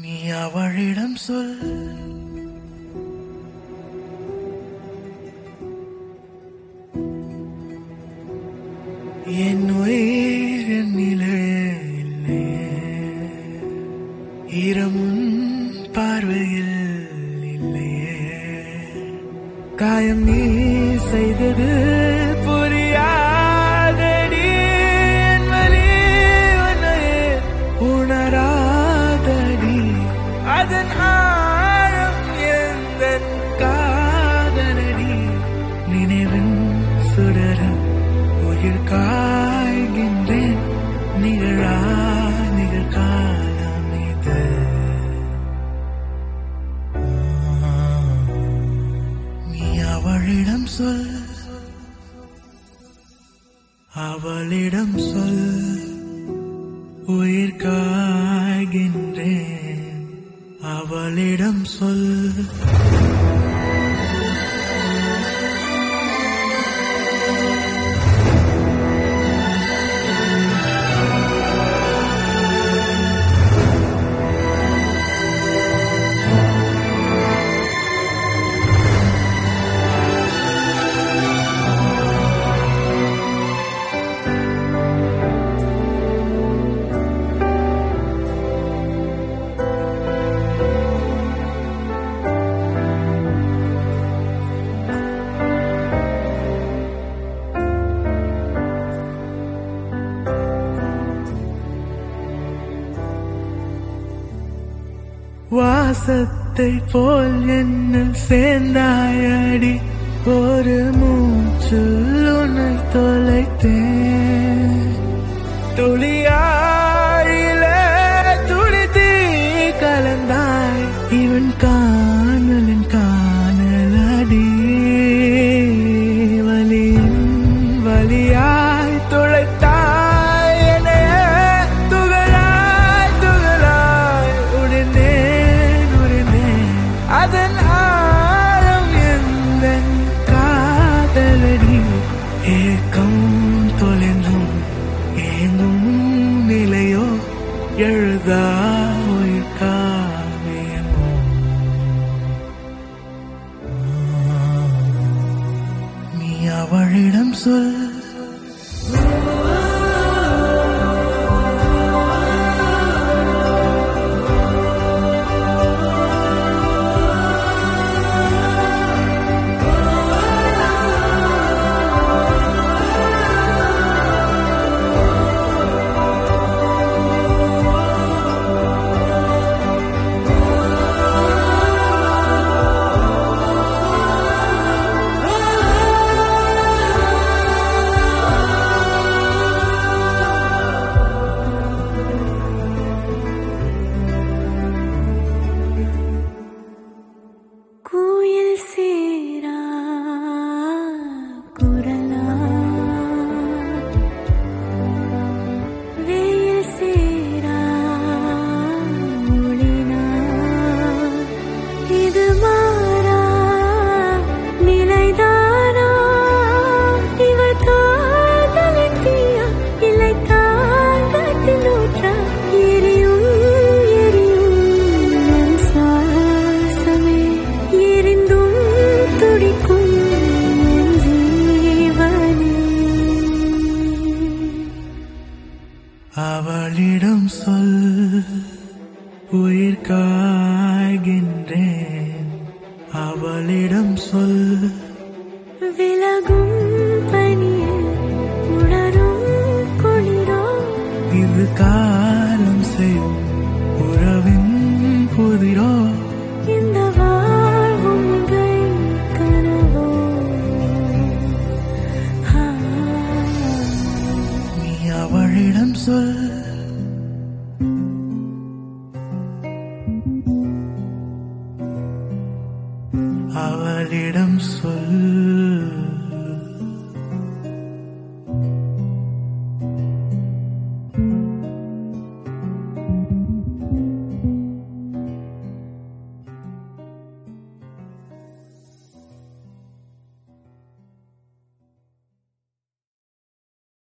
நீ அவளிடம் சொல் என் உயிர் என்னிலே இல்லையே ஈரமுன் பார்வையில் இல்லையே காயம் நீ செய்தது புரியாதடி என் வலி உன்னையே உணராதடி அதன் ஆழம் எந்தன் காதலடி நினைவின் சுடரும் உயிர் காய்கின்றேன் நிகழா நிகழ்காலம் இது நீ அவளிடம் சொல் அவளிடம் சொல் உயிர் காய்கின்றேன் அவளிடம் சொல் வாசத்தை போல் என்ன சேர்ந்தாயடி ஒரு மூச்சில் உன்னை தொலைத்தேன் துளியாரில துளி தீ கலந்தாய் இவன் காணலின் காணலடி வலியின் வலியாய் துளைத்தாய் என்னைய துகளாய் துகளாய் உடைந்தேன் உடைந்தேன் அதன் ஆழம் எந்த காதலடி ஏக்கம் தொலைந்தும் ஏங்கும் நிலையோ எழுதா உயிர் காவியமோ நீ அவளிடம் சொல் குயில் சேரா குரலா வெயில் சேரா ஒளினா இது மாறா நிலைதானா இவள் காதலின் தீயா இல்லை தாங்கத்தின் ஊற்றா எரியும் எரியும் என் சுவாசமே எரிந்தும் துடிக்கும் என் ஜீவனே அவளிடம் சொல் உயிர் காய்கின்றேன் அவளிடம் சொல் விலகும் பனியில் உணரும் குளிரோ இது காலம் செய்யும் உறவின் புதிரோ இந்த வாழ்வும் கை கனவோ ஆ நீ அவளிடம் சொல்